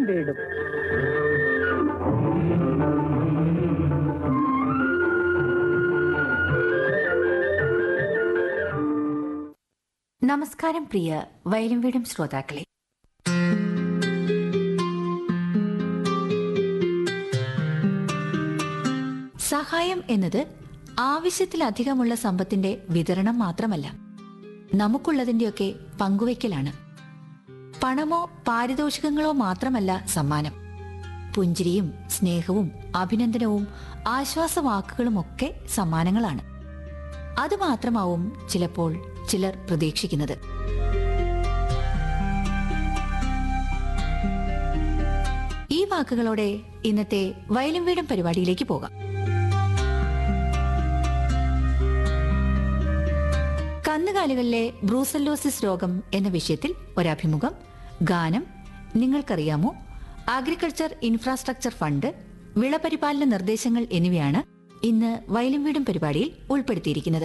വീടും നമസ്കാരം പ്രിയ വയലും വീടും ശ്രോതാക്കളെ സഹായം എന്നത് ആവശ്യത്തിലധികമുള്ള സമ്പത്തിന്റെ വിതരണം മാത്രമല്ല നമുക്കുള്ളതിന്റെയൊക്കെ പങ്കുവയ്ക്കലാണ് പണമോ പാരിതോഷികങ്ങളോ മാത്രമല്ല സമ്മാനം പുഞ്ചിരിയും സ്നേഹവും അഭിനന്ദനവും ആശ്വാസവാക്കുകളുമൊക്കെ സമ്മാനങ്ങളാണ് അതുമാത്രമാവും ചിലപ്പോൾ ചിലർ പ്രതീക്ഷിക്കുന്നത് ഈ വാക്കുകളോടെ ഇന്നത്തെ വയലും വീടും പരിപാടിയിലേക്ക് പോകാം കന്നുകാലികളിലെ ബ്രൂസല്ലോസിസ് രോഗം എന്ന വിഷയത്തിൽ ഒരഭിമുഖം ഗാനം നിങ്ങൾക്കറിയാമോ അഗ്രികൾച്ചർ ഇൻഫ്രാസ്ട്രക്ചർ ഫണ്ട് വിളപരിപാലന നിർദ്ദേശങ്ങൾ എന്നിവയാണ് ഇന്ന് വയലും വീടും പരിപാടിയിൽ ഉൾപ്പെടുത്തിയിരിക്കുന്നത്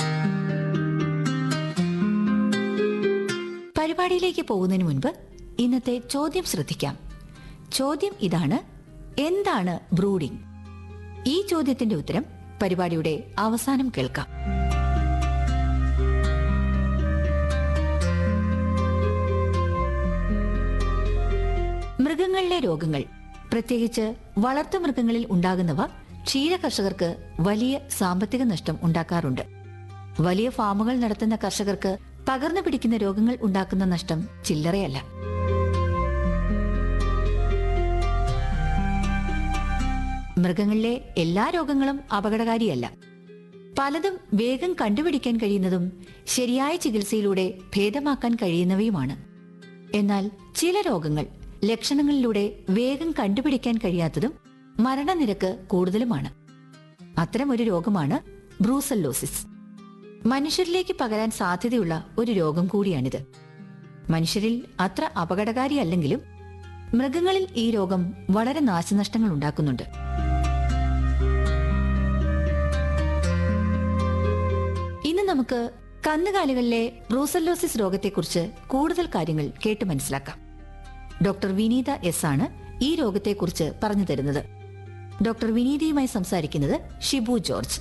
പരിപാടിയിലേക്ക് പോകുന്നതിന് മുൻപ് ഇന്നത്തെ ചോദ്യം ശ്രദ്ധിക്കാം ചോദ്യം ഇതാണ് എന്താണ് ബ്രൂഡിംഗ് ഈ ചോദ്യത്തിന്റെ ഉത്തരം പരിപാടിയുടെ അവസാനം കേൾക്കാം മൃഗങ്ങളിലെ രോഗങ്ങൾ പ്രത്യേകിച്ച് വളർത്തുമൃഗങ്ങളിൽ ഉണ്ടാകുന്നവ ക്ഷീര കർഷകർക്ക് വലിയ സാമ്പത്തിക നഷ്ടം ഉണ്ടാക്കാറുണ്ട് വലിയ ഫാമുകൾ നടത്തുന്ന കർഷകർക്ക് പകർന്നു പിടിക്കുന്ന രോഗങ്ങൾ ഉണ്ടാക്കുന്ന നഷ്ടം ചില്ലറയല്ല മൃഗങ്ങളിലെ എല്ലാ രോഗങ്ങളും അപകടകാരിയല്ല പലതും വേഗം കണ്ടുപിടിക്കാൻ കഴിയുന്നതും ശരിയായ ചികിത്സയിലൂടെ ഭേദമാക്കാൻ കഴിയുന്നവയുമാണ് എന്നാൽ ചില രോഗങ്ങൾ ലക്ഷണങ്ങളിലൂടെ വേഗം കണ്ടുപിടിക്കാൻ കഴിയാത്തതും മരണനിരക്ക് കൂടുതലുമാണ് അത്തരമൊരു രോഗമാണ് ബ്രൂസല്ലോസിസ് മനുഷ്യരിലേക്ക് പകരാൻ സാധ്യതയുള്ള ഒരു രോഗം കൂടിയാണിത് മനുഷ്യരിൽ അത്ര അപകടകാരിയല്ലെങ്കിലും മൃഗങ്ങളിൽ ഈ രോഗം വളരെ നാശനഷ്ടങ്ങൾ ഉണ്ടാക്കുന്നുണ്ട് ഇന്ന് നമുക്ക് കന്നുകാലികളിലെ ബ്രൂസല്ലോസിസ് രോഗത്തെക്കുറിച്ച് കൂടുതൽ കാര്യങ്ങൾ കേട്ട് മനസ്സിലാക്കാം ഡോക്ടർ വിനീത എസ് ആണ് ഈ രോഗത്തെക്കുറിച്ച് പറഞ്ഞു തരുന്നത് ഡോക്ടർ വിനീതയുമായി സംസാരിക്കുന്നത് ഷിബു ജോർജ്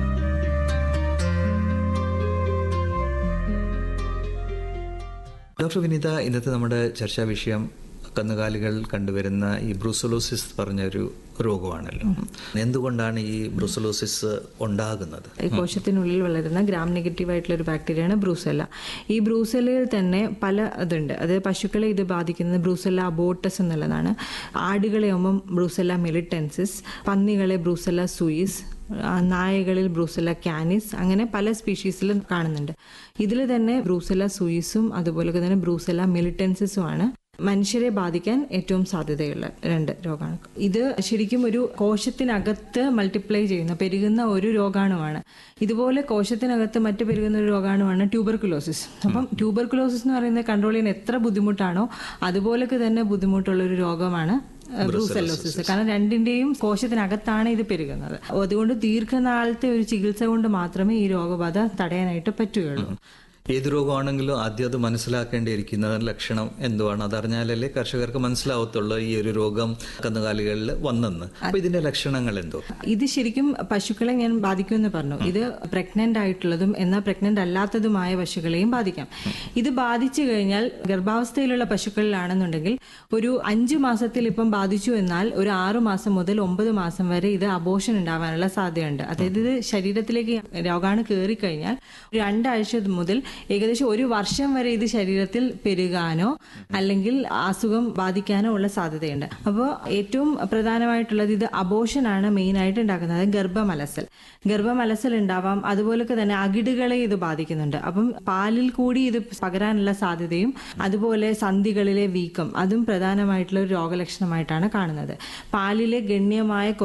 ഡോക്ടർ വിനീത ഇന്നത്തെ നമ്മുടെ ചർച്ചാ വിഷയം കന്നുകാലികൾ കണ്ടുവരുന്ന ഈ ബ്രൂസലോസിസ് പറഞ്ഞൊരു രോഗമാണല്ലോ എന്തുകൊണ്ടാണ് ഈ ബ്രൂസലോസിസ് ഉണ്ടാകുന്നത് ഈ കോശത്തിനുള്ളിൽ വളരുന്ന ഗ്രാം നെഗറ്റീവ് ആയിട്ടുള്ള ഒരു ബാക്ടീരിയയാണ് ബ്രൂസെല്ല ഈ ബ്രൂസെല്ലയിൽ തന്നെ പല ഇതുണ്ട് അത് പശുക്കളെ ഇത് ബാധിക്കുന്നത് ബ്രൂസെല്ല അബോട്ടസ് എന്നുള്ളതാണ് ആടുകളെ ആകുമ്പം ബ്രൂസെല്ല മെലിറ്റൻസിസ് പന്നികളെ ബ്രൂസെല്ല സൂയിസ് ആ, നായകളിൽ ബ്രൂസെല്ല കാനിസ് അങ്ങനെ പല സ്പീഷീസിലും കാണുന്നുണ്ട് ഇതിൽ തന്നെ ബ്രൂസെല്ല സൂയിസും അതുപോലെ തന്നെ ബ്രൂസെല്ല മിലിറ്റൻസിസും ആണ് മനുഷ്യരെ ബാധിക്കാൻ ഏറ്റവും സാധ്യതയുള്ള രണ്ട് രോഗമാണ് ഇത് ശരിക്കും ഒരു കോശത്തിനകത്ത് മൾട്ടിപ്ലൈ ചെയ്യുന്ന പെരുകുന്ന ഒരു രോഗാണുവാണ് ഇതുപോലെ കോശത്തിനകത്ത് മറ്റു പെരുകുന്ന ഒരു രോഗാണുവാണ് ട്യൂബർകുലോസിസ് അപ്പം ട്യൂബർകുലോസിസ് എന്ന് പറയുന്നത് കൺട്രോൾ ചെയ്യാൻ എത്ര ബുദ്ധിമുട്ടാണോ അതുപോലൊക്കെ തന്നെ ബുദ്ധിമുട്ടുള്ള ഒരു രോഗമാണ് ബ്രൂസെല്ലോസിസ് കാരണം രണ്ടിന്റെയും കോശത്തിനകത്താണ് ഇത് പെരുകുന്നത് അതുകൊണ്ട് ദീർഘനാളത്തെ ഒരു ചികിത്സ കൊണ്ട് മാത്രമേ ഈ രോഗബാധ തടയാനായിട്ട് പറ്റുകയുള്ളൂ ഏത് രോഗമാണെങ്കിലും ആദ്യം അത് മനസ്സിലാക്കേണ്ടിയിരിക്കുന്ന ലക്ഷണം എന്തുവാണ് അതറിഞ്ഞാലല്ലേ കർഷകർക്ക് മനസ്സിലാവത്തുള്ളൂ ഈ ഒരു രോഗം കന്നുകാലികളിൽ വന്നെന്ന് അപ്പൊ ഇതിന്റെ ലക്ഷണങ്ങൾ എന്തോ ഇത് ശരിക്കും പശുക്കളെ ഞാൻ ബാധിക്കുമെന്ന് പറഞ്ഞു ഇത് പ്രഗ്നന്റ് ആയിട്ടുള്ളതും എന്നാൽ പ്രഗ്നന്റ് അല്ലാത്തതുമായ പശുക്കളെയും ബാധിക്കാം ഇത് ബാധിച്ചു കഴിഞ്ഞാൽ ഗർഭാവസ്ഥയിലുള്ള പശുക്കളിലാണെന്നുണ്ടെങ്കിൽ ഒരു അഞ്ചു മാസത്തിൽ ഇപ്പം ബാധിച്ചു എന്നാൽ ഒരു ആറു മാസം മുതൽ ഒമ്പത് മാസം വരെ ഇത് അബോഷൻ ഉണ്ടാവാനുള്ള സാധ്യതയുണ്ട് അതായത് ഇത് ശരീരത്തിലേക്ക് രോഗാണു കയറി കഴിഞ്ഞാൽ രണ്ടാഴ്ച മുതൽ ഏകദേശം ഒരു വർഷം വരെ ഇത് ശരീരത്തിൽ പെരുകാനോ അല്ലെങ്കിൽ അസുഖം ബാധിക്കാനോ ഉള്ള സാധ്യതയുണ്ട് അപ്പോൾ ഏറ്റവും പ്രധാനമായിട്ടുള്ളത് ഇത് അബോഷൻ ആണ് മെയിൻ ആയിട്ട് ഉണ്ടാക്കുന്നത് അതായത് ഗർഭമലസൽ ഗർഭമലസൽ ഉണ്ടാവാം അതുപോലൊക്കെ തന്നെ അകിടുകളെ ഇത് ബാധിക്കുന്നുണ്ട് അപ്പം പാലിൽ കൂടി ഇത് പകരാനുള്ള സാധ്യതയും അതുപോലെ സന്ധികളിലെ വീക്കം അതും പ്രധാനമായിട്ടുള്ള ഒരു രോഗലക്ഷണമായിട്ടാണ് കാണുന്നത് പാലിലെ ഗണ്യമായ കുറവ്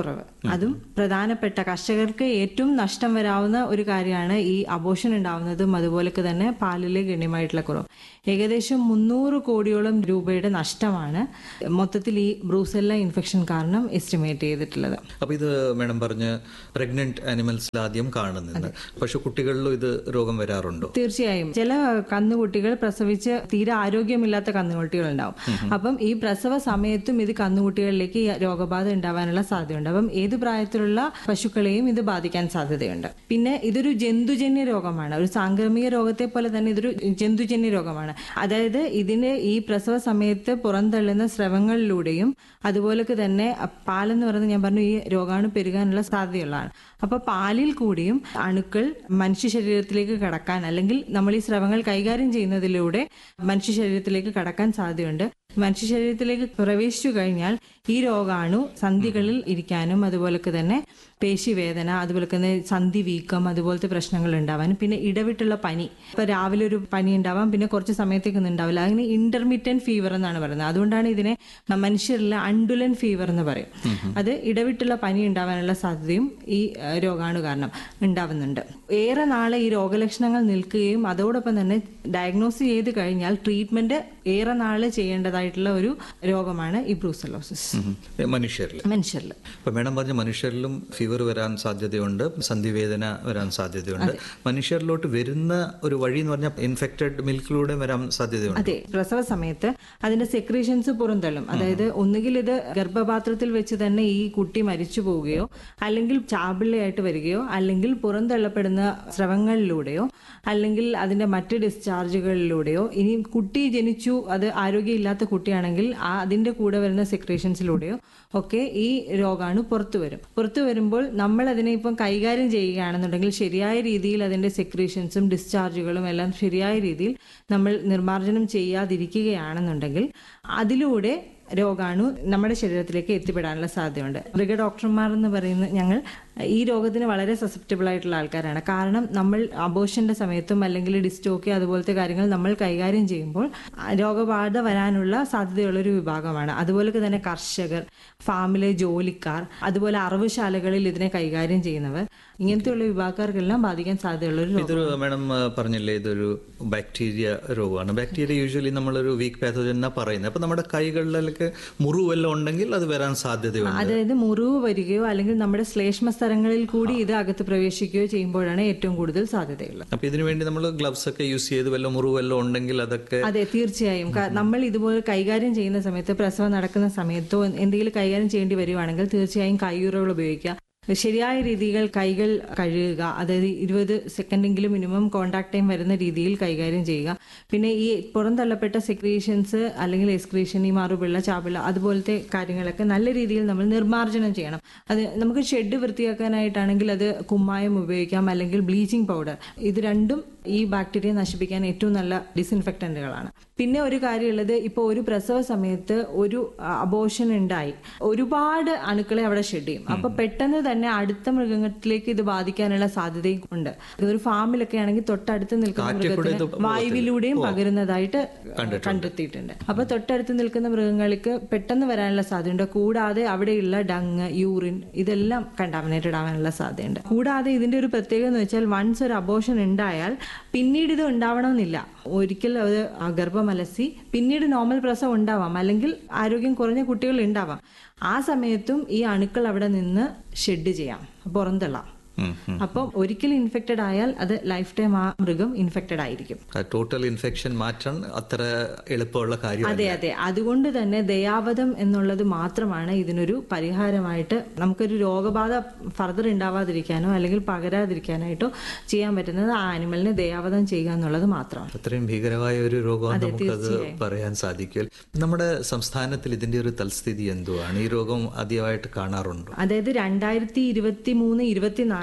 അതും പ്രധാനപ്പെട്ട കർഷകർക്ക് ഏറ്റവും നഷ്ടം വരാവുന്ന ഒരു കാര്യമാണ് ഈ അബോഷൻ ഉണ്ടാവുന്നതും അതുപോലൊക്കെ തന്നെ പാലിലെ ഗണ്യമായിട്ടുള്ള കുറവ് ഏകദേശം മുന്നൂറ് കോടിയോളം രൂപയുടെ നഷ്ടമാണ് മൊത്തത്തിൽ ഈ ബ്രൂസെല്ല ഇൻഫെക്ഷൻ കാരണം എസ്റ്റിമേറ്റ് ചെയ്തിട്ടുള്ളത് അപ്പൊ ഇത് മേഡം പറഞ്ഞ് പ്രഗ്നന്റ് ആനിമൽസിൽ ആദ്യം കാണുന്നത് പക്ഷെ കുട്ടികളിലും ഇത് രോഗം വരാറുണ്ടോ തീർച്ചയായും ചില കന്നുകുട്ടികൾ പ്രസവിച്ച് തീരെ ആരോഗ്യമില്ലാത്ത കന്നുകുട്ടികൾ ഉണ്ടാവും അപ്പം ഈ പ്രസവ സമയത്തും ഇത് കന്നുകുട്ടികളിലേക്ക് ഈ രോഗബാധ ഉണ്ടാവാനുള്ള സാധ്യതയുണ്ട് അപ്പം ഏത് പ്രായത്തിലുള്ള പശുക്കളെയും ഇത് ബാധിക്കാൻ സാധ്യതയുണ്ട് പിന്നെ ഇതൊരു ജന്തുജന്യ രോഗമാണ് ഒരു സാംക്രമിക രോഗത്തെ പോലെ തന്നെ ഇതൊരു ജന്തുജന്യ രോഗമാണ് അതായത് ഇതിന് ഈ പ്രസവ സമയത്ത് പുറന്തള്ളുന്ന സ്രവങ്ങളിലൂടെയും അതുപോലൊക്കെ തന്നെ പാലെന്ന് പറയുന്നത് ഞാൻ പറഞ്ഞു ഈ രോഗാണു പെരുകാനുള്ള സാധ്യതയുള്ളതാണ് അപ്പൊ പാലിൽ കൂടിയും അണുക്കൾ മനുഷ്യ ശരീരത്തിലേക്ക് കടക്കാൻ അല്ലെങ്കിൽ നമ്മൾ ഈ സ്രവങ്ങൾ കൈകാര്യം ചെയ്യുന്നതിലൂടെ മനുഷ്യ ശരീരത്തിലേക്ക് കടക്കാൻ സാധ്യതയുണ്ട് മനുഷ്യ ശരീരത്തിലേക്ക് പ്രവേശിച്ചു കഴിഞ്ഞാൽ ഈ രോഗാണു സന്ധികളിൽ ഇരിക്കാനും അതുപോലൊക്കെ തന്നെ പേശിവേദന അതുപോലെ തന്നെ സന്ധി വീക്കം അതുപോലത്തെ പ്രശ്നങ്ങൾ ഉണ്ടാവാനും പിന്നെ ഇടവിട്ടുള്ള പനി ഇപ്പൊ രാവിലെ ഒരു പനി ഉണ്ടാവാം പിന്നെ കുറച്ച് സമയത്തേക്കൊന്നും ഉണ്ടാവില്ല അങ്ങനെ ഇന്റർമീഡിയന്റ് ഫീവർ എന്നാണ് പറയുന്നത് അതുകൊണ്ടാണ് ഇതിനെ മനുഷ്യരിൽ അണ്ടുലൻ ഫീവർ എന്ന് പറയും അത് ഇടവിട്ടുള്ള പനി ഉണ്ടാവാനുള്ള സാധ്യതയും ഈ ഏഹ്, രോഗാണു കാരണം ഉണ്ടാവുന്നുണ്ട് ഏറെ നാളെ ഈ രോഗലക്ഷണങ്ങൾ നിൽക്കുകയും അതോടൊപ്പം തന്നെ ഡയഗ്നോസ് ചെയ്ത് കഴിഞ്ഞാൽ ട്രീറ്റ്മെന്റ് ഏറെ നാള് ചെയ്യേണ്ടതായിട്ടുള്ള ഒരു രോഗമാണ് ഈ ബ്രൂസലോസിസ് ഉം. മനുഷ്യരിൽ മനുഷ്യരിൽ ഇപ്പൊ മേഡം പറഞ്ഞ മനുഷ്യരിലും ഫീവർ വരാൻ സാധ്യതയുണ്ട് സന്ധിവേദന വരാൻ സാധ്യതയുണ്ട് മനുഷ്യരിലോട്ട് വരുന്ന ഒരു വഴി എന്ന് പറഞ്ഞാൽ ഇൻഫെക്റ്റഡ് മിൽക്കിലൂടെ വരാൻ സാധ്യതയുണ്ട് അതെ പ്രസവ സമയത്ത് അതിന്റെ സെക്രീഷൻസ് പുറന്തള്ളും അതായത് ഒന്നുകിൽ ഇത് ഗർഭപാത്രത്തിൽ വെച്ച് തന്നെ ഈ കുട്ടി മരിച്ചു പോവുകയോ അല്ലെങ്കിൽ ചാപിള്ളയായിട്ട് വരികയോ അല്ലെങ്കിൽ പുറന്തള്ളപ്പെടുന്ന സ്രവങ്ങളിലൂടെയോ അല്ലെങ്കിൽ അതിന്റെ മറ്റ് ഡിസ്ചാർജുകളിലൂടെയോ ഇനി കുട്ടി ജനിച്ചു അത് ആരോഗ്യമില്ലാത്ത കുട്ടിയാണെങ്കിൽ ആ അതിന്റെ കൂടെ വരുന്ന സെക്രീഷൻസിലൂടെയോ ഒക്കെ ഈ രോഗാണു പുറത്തു വരും പുറത്തു വരുമ്പോൾ നമ്മൾ അതിനെ ഇപ്പം കൈകാര്യം ചെയ്യുകയാണെന്നുണ്ടെങ്കിൽ ശരിയായ രീതിയിൽ അതിന്റെ സെക്രീഷൻസും ഡിസ്ചാർജുകളും എല്ലാം ശരിയായ രീതിയിൽ നമ്മൾ നിർമ്മാർജ്ജനം ചെയ്യാതിരിക്കുകയാണെന്നുണ്ടെങ്കിൽ അതിലൂടെ രോഗാണു നമ്മുടെ ശരീരത്തിലേക്ക് എത്തിപ്പെടാനുള്ള സാധ്യതയുണ്ട് മൃഗ ഡോക്ടർമാർ എന്ന് പറയുന്ന ഞങ്ങൾ ഈ രോഗത്തിന് വളരെ സസെപ്റ്റബിൾ ആയിട്ടുള്ള ആൾക്കാരാണ് കാരണം നമ്മൾ അബോഷന്റെ സമയത്തും അല്ലെങ്കിൽ ഡിസ്റ്റോക്കി അതുപോലത്തെ കാര്യങ്ങൾ നമ്മൾ കൈകാര്യം ചെയ്യുമ്പോൾ ആ രോഗബാധ വരാനുള്ള സാധ്യതയുള്ള ഒരു വിഭാഗമാണ് അതുപോലെ തന്നെ കർഷകർ ഫാമിലെ ജോലിക്കാർ അതുപോലെ അറവുശാലകളിൽ ഇതിനെ കൈകാര്യം ചെയ്യുന്നവർ ഇങ്ങനത്തെയുള്ള വിഭാഗക്കാർക്കെല്ലാം ബാധിക്കാൻ സാധ്യതയുള്ള ഒരു രോഗം ഇതൊരു മേഡം ആ, പറഞ്ഞില്ലേ ഇതൊരു ബാക്ടീരിയ രോഗമാണ് ബാക്ടീരിയ യൂഷ്വലി നമ്മളൊരു വീക്ക് പാത്തോജൻ എന്നാ പറയുന്നത് അപ്പൊ നമ്മുടെ കൈകളിലൊക്കെ മുറിവെല്ലാം ഉണ്ടെങ്കിൽ അത് വരാൻ സാധ്യതയുണ്ട് അതായത് മുറിവ് വരികയോ അല്ലെങ്കിൽ നമ്മുടെ ശ്ലേഷ്മ സ്ഥലങ്ങളിൽ കൂടി ഇത് അകത്ത് പ്രവേശിക്കുകയോ ചെയ്യുമ്പോഴാണ് ഏറ്റവും കൂടുതൽ സാധ്യതയുള്ളത് അപ്പൊ ഇതിനു വേണ്ടി നമ്മൾ ഗ്ലവ്സ് ഒക്കെ യൂസ് ചെയ്ത് വല്ല മുറിവെല്ലാം ഉണ്ടെങ്കിൽ അതൊക്കെ അതെ തീർച്ചയായും ക- നമ്മൾ ഇതുപോലെ കൈകാര്യം ചെയ്യുന്ന സമയത്ത് പ്രസവം നടക്കുന്ന സമയത്തോ എന്തെങ്കിലും കൈകാര്യം ചെയ്യേണ്ടി വരുവാണെങ്കിൽ തീർച്ചയായും കയ്യുറകൾ ഉപയോഗിക്കുക ശരിയായ രീതികൾ കൈകൾ കഴുകുക അതായത് ഇരുപത് സെക്കൻഡെങ്കിലും മിനിമം കോണ്ടാക്ട് ടൈം വരുന്ന രീതിയിൽ കൈകാര്യം ചെയ്യുക പിന്നെ ഈ പുറന്തള്ളപ്പെട്ട സെക്രീഷൻസ് അല്ലെങ്കിൽ എക്സ്ക്രീഷൻ ഈ മാറുപിള്ള ചാപിള്ള അതുപോലത്തെ കാര്യങ്ങളൊക്കെ നല്ല രീതിയിൽ നമ്മൾ നിർമ്മാർജ്ജനം ചെയ്യണം അത് നമുക്ക് ഷെഡ് വൃത്തിയാക്കാനായിട്ടാണെങ്കിൽ അത് കുമ്മായം ഉപയോഗിക്കാം അല്ലെങ്കിൽ ബ്ലീച്ചിങ് പൗഡർ ഇത് രണ്ടും ഈ ബാക്ടീരിയ നശിപ്പിക്കാൻ ഏറ്റവും നല്ല ഡിസിൻഫെക്റ്റന്റുകളാണ് പിന്നെ ഒരു കാര്യമുള്ളത് ഇപ്പോൾ ഒരു പ്രസവ സമയത്ത് ഒരു അബോഷൻ ഉണ്ടായി ഒരുപാട് അണുക്കളെ അവിടെ ഷെഡ് ചെയ്യും അപ്പൊ പെട്ടെന്ന് തന്നെ അടുത്ത മൃഗത്തിലേക്ക് ഇത് ബാധിക്കാനുള്ള സാധ്യതയും ഉണ്ട് ഒരു ഫാമിലൊക്കെ ആണെങ്കിൽ തൊട്ടടുത്ത് നിൽക്കുന്ന കാറ്റിൽ കൂടെ മൃഗത്തിന് ഇത് വായുവിലൂടെയും പകരുന്നതായിട്ട് കണ്ടെത്തിയിട്ടുണ്ട് അപ്പൊ തൊട്ടടുത്ത് നിൽക്കുന്ന മൃഗങ്ങൾക്ക് പെട്ടെന്ന് വരാനുള്ള സാധ്യതയുണ്ട് കൂടാതെ അവിടെയുള്ള ഡങ് യൂറിൻ ഇതെല്ലാം കണ്ടാമിനേറ്റഡ് ആവാനുള്ള സാധ്യതയുണ്ട് കൂടാതെ ഇതിന്റെ ഒരു പ്രത്യേകത എന്ന് വെച്ചാൽ വൺസ് ഒരു അബോഷൻ ഉണ്ടായാൽ പിന്നീട് ഇത് ഉണ്ടാവണമെന്നില്ല ഒരിക്കൽ അത് ആ ഗർഭമലസി പിന്നീട് നോർമൽ പ്രസവം ഉണ്ടാവാം അല്ലെങ്കിൽ ആരോഗ്യം കുറഞ്ഞ കുട്ടികൾ ഉണ്ടാവാം ആ സമയത്തും ഈ അണുക്കൾ അവിടെ നിന്ന് ഷെഡ് ചെയ്യാം പുറന്തള്ളാം ഉം, ഉം. അപ്പം ഒരിക്കൽ ഇൻഫെക്റ്റഡ് ആയാൽ അത് ലൈഫ് ടൈം ആ മൃഗം ഇൻഫെക്റ്റഡ് ആയിരിക്കും ടോട്ടൽ ഇൻഫെക്ഷൻ മാറ്റാൻ അത്ര എളുപ്പമുള്ള കാര്യമല്ല അതെ അതെ അതുകൊണ്ട് തന്നെ ദയാവധം എന്നുള്ളത് മാത്രമാണ് ഇതിനൊരു പരിഹാരമായിട്ട് നമുക്കൊരു രോഗബാധ ഫർദർ ഉണ്ടാവാതിരിക്കാനോ അല്ലെങ്കിൽ പകരാതിരിക്കാനായിട്ടോ ചെയ്യാൻ പറ്റുന്നത് ആ ആനിമലിനെ ദയാവധം ചെയ്യുക എന്നുള്ളത് മാത്രമാണ് അത്രയും ഭീകരമായ ഒരു രോഗമാണ് നമുക്കത് പറയാൻ സാധിക്കും നമ്മുടെ സംസ്ഥാനത്തിൽ ഇതിന്റെ ഒരു തൽസ്ഥിതി എന്തുവാണ് ഈ രോഗം ആദ്യമായിട്ട് കാണാറുണ്ടോ അതായത് രണ്ടായിരത്തി ഇരുപത്തി മൂന്ന് ഇരുപത്തിനാല്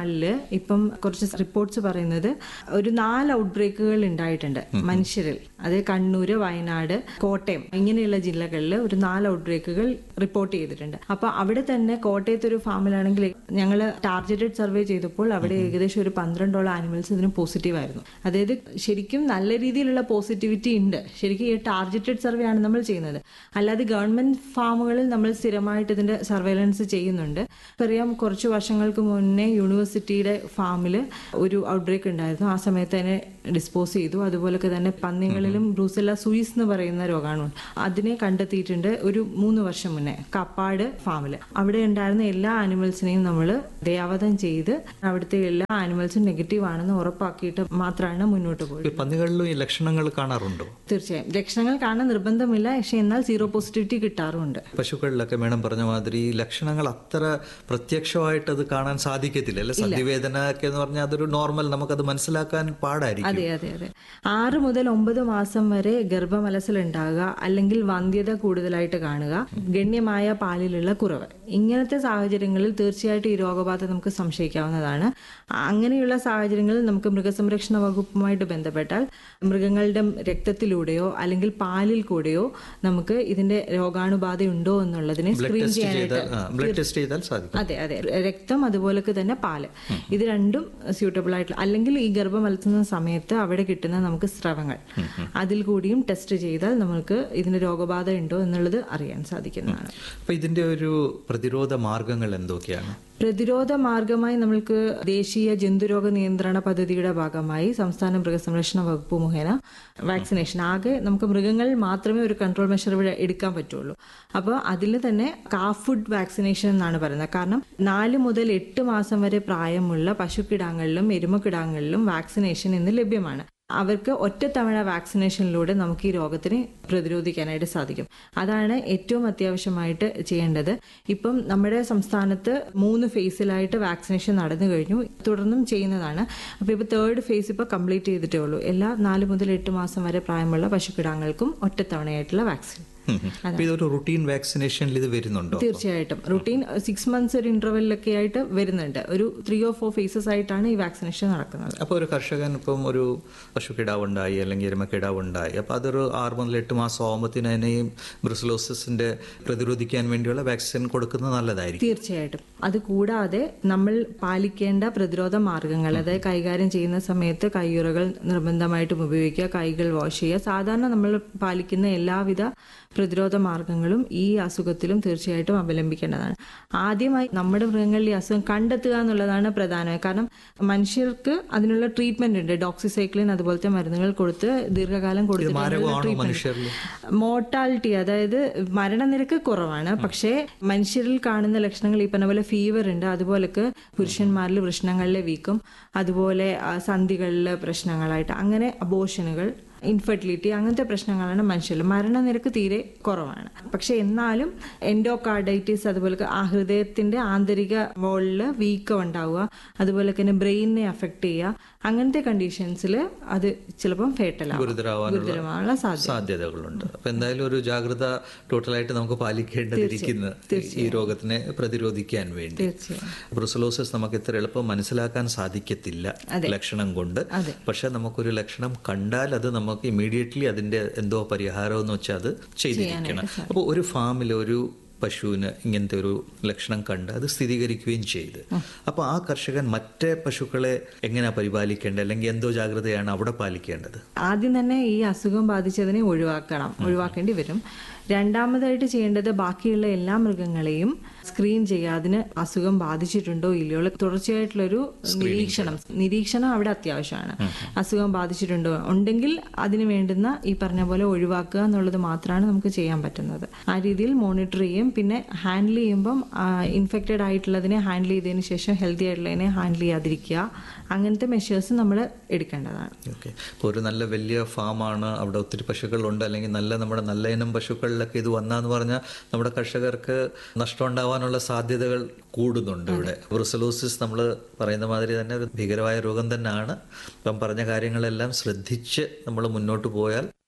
നാലില് ഇപ്പം കുറച്ച് റിപ്പോർട്ട്സ് പറയുന്നത് ഒരു നാല് ഔട്ട് ബ്രേക്കുകൾ ഉണ്ടായിട്ടുണ്ട് മനുഷ്യരിൽ അത് കണ്ണൂര് വയനാട് കോട്ടയം ഇങ്ങനെയുള്ള ജില്ലകളിൽ ഒരു നാല് ഔട്ട് ബ്രേക്കുകൾ റിപ്പോർട്ട് ചെയ്തിട്ടുണ്ട് അപ്പൊ അവിടെ തന്നെ കോട്ടയത്ത് ഒരു ഫാമിലാണെങ്കിൽ ഞങ്ങൾ ടാർഗറ്റഡ് സർവേ ചെയ്തപ്പോൾ അവിടെ ഏകദേശം ഒരു പന്ത്രണ്ടോളം ആനിമൽസ് ഇതിന് പോസിറ്റീവ് ആയിരുന്നു അതായത് ശരിക്കും നല്ല രീതിയിലുള്ള പോസിറ്റിവിറ്റി ഉണ്ട് ശരിക്കും ഈ ടാർഗറ്റഡ് സർവേ ആണ് നമ്മൾ ചെയ്യുന്നത് അല്ലാതെ ഗവൺമെന്റ് ഫാമുകളിൽ നമ്മൾ സ്ഥിരമായിട്ട് ഇതിന്റെ സർവേലൻസ് ചെയ്യുന്നുണ്ട് അറിയാം കുറച്ച് വർഷങ്ങൾക്ക് മുന്നേ യൂണിവേഴ്സിറ്റിയുടെ ഫാമിൽ ഒരു ഔട്ട്ബ്രേക്ക് ഉണ്ടായിരുന്നു ആ സമയത്ത് അതിനെ ഡിസ്പോസ് ചെയ്തു അതുപോലൊക്കെ തന്നെ പന്നികളിലും ബ്രൂസെല്ല സുയിസ് എന്ന് പറയുന്ന രോഗാണുണ്ട് അതിനെ കണ്ടെത്തിയിട്ടുണ്ട് ഒരു മൂന്ന് വർഷം മുന്നേ കപ്പാട് ഫാമിൽ അവിടെ ഉണ്ടായിരുന്ന എല്ലാ ആനിമൽസിനെയും നമ്മൾ ദയാവധം ചെയ്ത് അവിടുത്തെ എല്ലാ ആനിമൽസും നെഗറ്റീവ് ആണെന്ന് ഉറപ്പാക്കിയിട്ട് മാത്രമാണ് മുന്നോട്ട് പോയത് ഈ പന്നികളിലും ഈ ലക്ഷണങ്ങൾ കാണാറുണ്ടോ തീർച്ചയായും ലക്ഷണങ്ങൾ കാണാൻ നിർബന്ധമില്ല പക്ഷെ എന്നാൽ സീറോ പോസിറ്റിവിറ്റി കിട്ടാറുമുണ്ട് പശുക്കളിലൊക്കെ മേഡം പറഞ്ഞ മാതിരി ഈ ലക്ഷണങ്ങൾ അത്ര പ്രത്യക്ഷമായിട്ട് അത് കാണാൻ സാധിക്കത്തില്ല അല്ലെ സന്ധിവേദന ഒക്കെ എന്ന് പറഞ്ഞാൽ അതൊരു നോർമൽ നമുക്കത് മനസ്സിലാക്കാൻ പാടായിരിക്കും അതെ അതെ അതെ ആറ് മുതൽ ഒമ്പത് മാസം വരെ ഗർഭമലസൽ ഉണ്ടാകുക അല്ലെങ്കിൽ വന്ധ്യത കൂടുതലായിട്ട് കാണുക ഗണ്യമായ പാലിലുള്ള കുറവ് ഇങ്ങനത്തെ സാഹചര്യങ്ങളിൽ തീർച്ചയായിട്ടും ഈ രോഗബാധ നമുക്ക് സംശയിക്കാവുന്നതാണ് അങ്ങനെയുള്ള സാഹചര്യങ്ങളിൽ നമുക്ക് മൃഗസംരക്ഷണ വകുപ്പുമായിട്ട് ബന്ധപ്പെട്ടാൽ മൃഗങ്ങളുടെ രക്തത്തിലൂടെയോ അല്ലെങ്കിൽ പാലിൽ കൂടെയോ നമുക്ക് ഇതിന്റെ രോഗാണുബാധ ഉണ്ടോ എന്നുള്ളതിനെ ബ്ലഡ് സ്ക്രീൻ ടെസ്റ്റ് ചെയ്യാനായിട്ട് ചെയ്താൽ ബ്ലഡ് ടെസ്റ്റ് ചെയ്താൽ സാധിക്കും അതെ അതെ രക്തം അതുപോലൊക്കെ തന്നെ പാല് ഇത് രണ്ടും സ്യൂട്ടബിൾ ആയിട്ടുള്ള അല്ലെങ്കിൽ ഈ ഗർഭം വളർത്തുന്ന സമയത്ത് അവിടെ കിട്ടുന്ന നമുക്ക് സ്രവങ്ങൾ അതിൽ കൂടിയും ടെസ്റ്റ് ചെയ്താൽ നമുക്ക് ഇതിന് രോഗബാധ ഉണ്ടോ എന്നുള്ളത് അറിയാൻ സാധിക്കുന്നതാണ് അപ്പൊ ഇതിന്റെ ഒരു പ്രതിരോധ മാർഗങ്ങൾ എന്തൊക്കെയാണ് പ്രതിരോധ മാർഗമായി നമ്മൾക്ക് ദേശീയ ജന്തുരോഗ നിയന്ത്രണ പദ്ധതിയുടെ ഭാഗമായി സംസ്ഥാന മൃഗസംരക്ഷണ വകുപ്പ് മുഖേന വാക്സിനേഷൻ ആകെ നമുക്ക് മൃഗങ്ങളിൽ മാത്രമേ ഒരു കൺട്രോൾ മെഷർ ഇവിടെ എടുക്കാൻ പറ്റുള്ളൂ അപ്പോൾ അതിൽ തന്നെ കാഫ് ഫുഡ് വാക്സിനേഷൻ എന്നാണ് പറയുന്നത് കാരണം നാല് മുതൽ എട്ട് മാസം വരെ പ്രായമുള്ള പശുക്കിടാങ്ങളിലും എരുമക്കിടാങ്ങളിലും വാക്സിനേഷൻ ഇന്ന് ലഭ്യമാണ് അവർക്ക് ഒറ്റത്തവണ വാക്സിനേഷനിലൂടെ നമുക്ക് ഈ രോഗത്തിനെ പ്രതിരോധിക്കാനായിട്ട് സാധിക്കും അതാണ് ഏറ്റവും അത്യാവശ്യമായിട്ട് ചെയ്യേണ്ടത് ഇപ്പം നമ്മുടെ സംസ്ഥാനത്ത് മൂന്ന് ഫേസിലായിട്ട് വാക്സിനേഷൻ നടന്നു കഴിഞ്ഞു തുടർന്നും ചെയ്യുന്നതാണ് അപ്പോൾ ഇപ്പോൾ തേർഡ് ഫേസ് ഇപ്പോൾ കംപ്ലീറ്റ് ചെയ്തിട്ടേ ഉള്ളൂ എല്ലാ നാല് മുതൽ എട്ട് മാസം വരെ പ്രായമുള്ള പശുക്കിടാങ്ങൾക്കും ഒറ്റത്തവണയായിട്ടുള്ള വാക്സിൻ ഉം ഉം. അപ്പൊ ഇതൊരു റുട്ടീൻ വാക്സിനേഷനിൽ ഇത് വരുന്നുണ്ടോ തീർച്ചയായിട്ടും റുട്ടീൻ സിക്സ് മന്ത്സ് ഒരു ഇന്റർവെല്ലൊക്കെ ആയിട്ട് വരുന്നുണ്ട് ഒരു ത്രീ ഓർ ഫോർ ഫേസസ് ആയിട്ടാണ് ഈ വാക്സിനേഷൻ നടക്കുന്നത് അപ്പോൾ ഒരു കർഷകൻ ഇപ്പം ഒരു പശുക്കിടാവ് ഉണ്ടായി അല്ലെങ്കിൽ എരുമക്കിടാവ് ഉണ്ടായി അപ്പോൾ അതൊരു ആറ് മുതൽ എട്ട് മാസം ആകുമ്പോഴത്തേന് അതിനെയും ബ്രിസലോസിന്റെ പ്രതിരോധിക്കാൻ വേണ്ടിയുള്ള വാക്സിൻ കൊടുക്കുന്നത് നല്ലതായിരിക്കും തീർച്ചയായിട്ടും അത് കൂടാതെ നമ്മൾ പാലിക്കേണ്ട പ്രതിരോധ മാർഗങ്ങൾ അതായത് കൈകാര്യം ചെയ്യുന്ന സമയത്ത് കയ്യുറകൾ നിർബന്ധമായിട്ടും ഉപയോഗിക്കുക കൈകൾ വാഷ് ചെയ്യുക സാധാരണ നമ്മൾ പാലിക്കുന്ന എല്ലാവിധ പ്രതിരോധ മാർഗങ്ങളും ഈ അസുഖത്തിലും തീർച്ചയായിട്ടും അവലംബിക്കേണ്ടതാണ് ആദ്യമായി നമ്മുടെ മൃഗങ്ങളിൽ ഈ അസുഖം കണ്ടെത്തുക എന്നുള്ളതാണ് പ്രധാനം കാരണം മനുഷ്യർക്ക് അതിനുള്ള ട്രീറ്റ്മെന്റ് ഉണ്ട് ഡോക്സിസൈക്ലിൻ അതുപോലത്തെ മരുന്നുകൾ കൊടുത്ത് ദീർഘകാലം കൊടുത്തിട്ടുള്ള മാരകമാണോ മനുഷ്യരിൽ മോർട്ടാലിറ്റി അതായത് മരണനിരക്ക് കുറവാണ് പക്ഷേ മനുഷ്യരിൽ കാണുന്ന ലക്ഷണങ്ങൾ ഈ പറഞ്ഞ പോലെ ഫീവർ ഉണ്ട് അതുപോലൊക്കെ പുരുഷന്മാരിൽ വൃഷ്ണങ്ങളിലെ വീക്കും അതുപോലെ ആ, സന്ധികളിലെ പ്രശ്നങ്ങളായിട്ട് അങ്ങനെ അബോഷനുകൾ ഇൻഫെർട്ടിലിറ്റി അങ്ങനത്തെ പ്രശ്നങ്ങളാണ് മനുഷ്യരിൽ മരണനിരക്ക് തീരെ കുറവാണ് പക്ഷെ എന്നാലും എൻഡോകാർഡൈറ്റിസ് അതുപോലെ ആ ഹൃദയത്തിന്റെ ആന്തരിക വോളിൽ വീക്കം ഉണ്ടാവുക അതുപോലെ തന്നെ ബ്രെയിനിനെ അഫക്ട് ചെയ്യുക അങ്ങനത്തെ കണ്ടീഷൻസിൽ അത് ചിലപ്പം ഫേറ്റൽ ആവും ഗുരുതരാവാനുള്ള ഗുരുതരമായുള്ള സാധ്യത സാധ്യതകളുണ്ട് അപ്പൊ എന്തായാലും ഒരു ജാഗ്രത ടോട്ടലായിട്ട് നമുക്ക് പാലിക്കേണ്ടതിരിക്കുന്നു ഈ രോഗത്തിനെ പ്രതിരോധിക്കാൻ വേണ്ടി തീർച്ചയായും ബ്രുസലോസിസ് നമുക്ക് ഇത്ര എളുപ്പം മനസ്സിലാക്കാൻ സാധിക്കത്തില്ല ലക്ഷണം കൊണ്ട് പക്ഷെ നമുക്കൊരു ലക്ഷണം കണ്ടാൽ അത് നമുക്ക് ഇമീഡിയറ്റ്ലി അതിന്റെ എന്തോ പരിഹാരം എന്ന് വെച്ചാൽ അത് ചെയ്തിരിക്കണം അപ്പോൾ ഒരു ഫാമിൽ ഒരു പശുവിന് ഇങ്ങനത്തെ ഒരു ലക്ഷണം കണ്ട് അത് സ്ഥിരീകരിക്കുകയും ചെയ്ത് അപ്പോൾ ആ കർഷകൻ മറ്റേ പശുക്കളെ എങ്ങനെയാ പരിപാലിക്കേണ്ടത് അല്ലെങ്കിൽ എന്തോ ജാഗ്രതയാണ് അവിടെ പാലിക്കേണ്ടത് ആദ്യം തന്നെ ഈ അസുഖം ബാധിച്ചതിനെ ഒഴിവാക്കണം ഒഴിവാക്കേണ്ടി വരും രണ്ടാമതായിട്ട് ചെയ്യേണ്ടത് ബാക്കിയുള്ള എല്ലാ മൃഗങ്ങളെയും സ്ക്രീൻ ചെയ്യുക അതിന് അസുഖം ബാധിച്ചിട്ടുണ്ടോ ഇല്ലയോ ഉള്ള തുടർച്ചയായിട്ടുള്ളൊരു നിരീക്ഷണം നിരീക്ഷണം അവിടെ അത്യാവശ്യമാണ് അസുഖം ബാധിച്ചിട്ടുണ്ടോ ഉണ്ടെങ്കിൽ അതിന് വേണ്ടുന്ന ഈ പറഞ്ഞ പോലെ ഒഴിവാക്കുക എന്നുള്ളത് മാത്രമാണ് നമുക്ക് ചെയ്യാൻ പറ്റുന്നത് ആ രീതിയിൽ മോണിറ്റർ ചെയ്യും പിന്നെ ഹാൻഡിൽ ചെയ്യുമ്പം ഇൻഫെക്റ്റഡ് ആയിട്ടുള്ളതിനെ ഹാൻഡിൽ ചെയ്തതിന് ശേഷം ഹെൽത്തി ആയിട്ടുള്ളതിനെ ഹാൻഡിൽ ചെയ്യാതിരിക്കുക അങ്ങനത്തെ മെഷേഴ്സ് നമ്മൾ എടുക്കേണ്ടതാണ് ഓക്കെ ഇപ്പോൾ ഒരു നല്ല വലിയ ഫാമാണ് അവിടെ ഒത്തിരി പശുക്കളുണ്ട് അല്ലെങ്കിൽ നല്ല നമ്മുടെ നല്ല ഇനം പശുക്കളിലൊക്കെ ഇത് വന്നാന്ന് പറഞ്ഞാൽ നമ്മുടെ കർഷകർക്ക് നഷ്ടം ഉണ്ടാവാനുള്ള സാധ്യതകൾ കൂടുന്നുണ്ട് ഇവിടെ ബ്രുസലോസിസ് നമ്മൾ പറയുന്ന മാതിരി തന്നെ ഒരു ഭീകരമായ രോഗം തന്നെയാണ് ഇപ്പം പറഞ്ഞ കാര്യങ്ങളെല്ലാം ശ്രദ്ധിച്ച് നമ്മൾ മുന്നോട്ട് പോയാൽ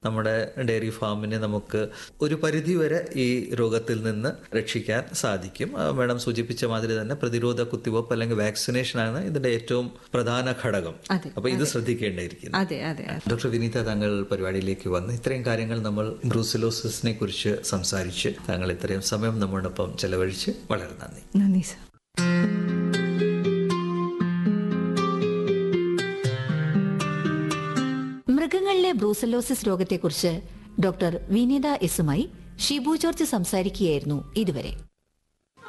നമ്മുടെ ഡയറി ഫാമിനെ നമുക്ക് ഒരു പരിധി വരെ ഈ രോഗത്തിൽ നിന്ന് രക്ഷിക്കാൻ സാധിക്കും ആ, മാഡം സൂചിപ്പിച്ച മാതിരി തന്നെ പ്രതിരോധ കുത്തിവയ്പ്പ് അല്ലെങ്കിൽ വാക്സിനേഷൻ ആണ് ഇതിന്റെ ഏറ്റവും പ്രധാന ഘടകം അതെ, അപ്പൊ ഇത് ശ്രദ്ധിക്കേണ്ടിയിരിക്കുന്നു അതെ അതെ ഡോക്ടർ വിനീത താങ്കൾ പരിപാടിയിലേക്ക് വന്ന് ഇത്രയും കാര്യങ്ങൾ നമ്മൾ ബ്രൂസിലോസിസിനെ കുറിച്ച് സംസാരിച്ച് താങ്കൾ ഇത്രയും സമയം നമ്മോടൊപ്പം ചെലവഴിച്ച് വളരെ നന്ദി നന്ദി സർ മൃഗങ്ങളിലെ ബ്രൂസലോസിസ് രോഗത്തെക്കുറിച്ച് ഡോക്ടർ വിനീത എസുമായി ഷിബു ജോർജ് സംസാരിക്കുകയായിരുന്നു ഇതുവരെ